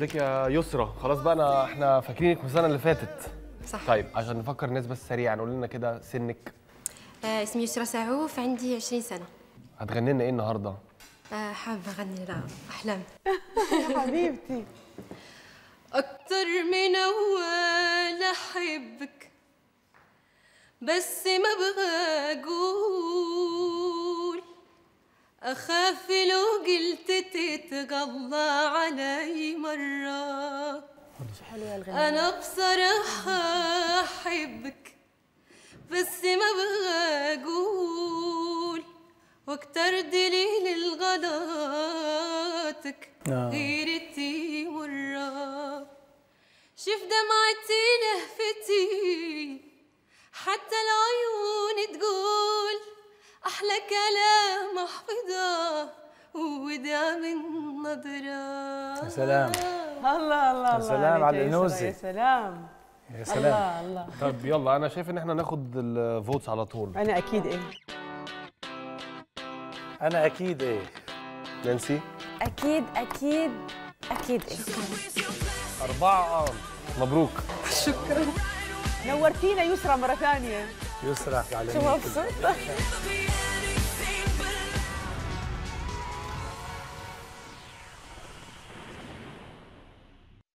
ازيك يا يسرا خلاص بقى انا احنا فاكرينك من السنه اللي فاتت صح طيب عشان نفكر الناس بس سريعا قول لنا كده سنك آه اسمي يسرا سعوف عندي 20 سنة هتغني لنا ايه النهارده آه حابة أغني لها أحلام يا حبيبتي أكتر من أول أحبك بس ما أبغى أقول أخاف لو قلت تتغلى علي مرة حلوه الغنى أنا بصراحة أحبك بس ما أبغى أقول واكتر دليل الغلطك غيرتي مرة شوف دمعتي لهفتي حتى العيون تقول أحلى كلام أحفظه وده من نظرة يا سلام. الله الله يا الله سلام عليك على يا يسرا، الأنوثة. يا سلام يا سلام الله الله طب يلا انا شايف ان احنا ناخد الفوتس على طول انا اكيد ايه انا اكيد ايه نانسي اكيد اكيد اكيد ايه أربعة اه مبروك نورتينا يسرا مره ثانيه يسرح على شو مين؟ مبسوطه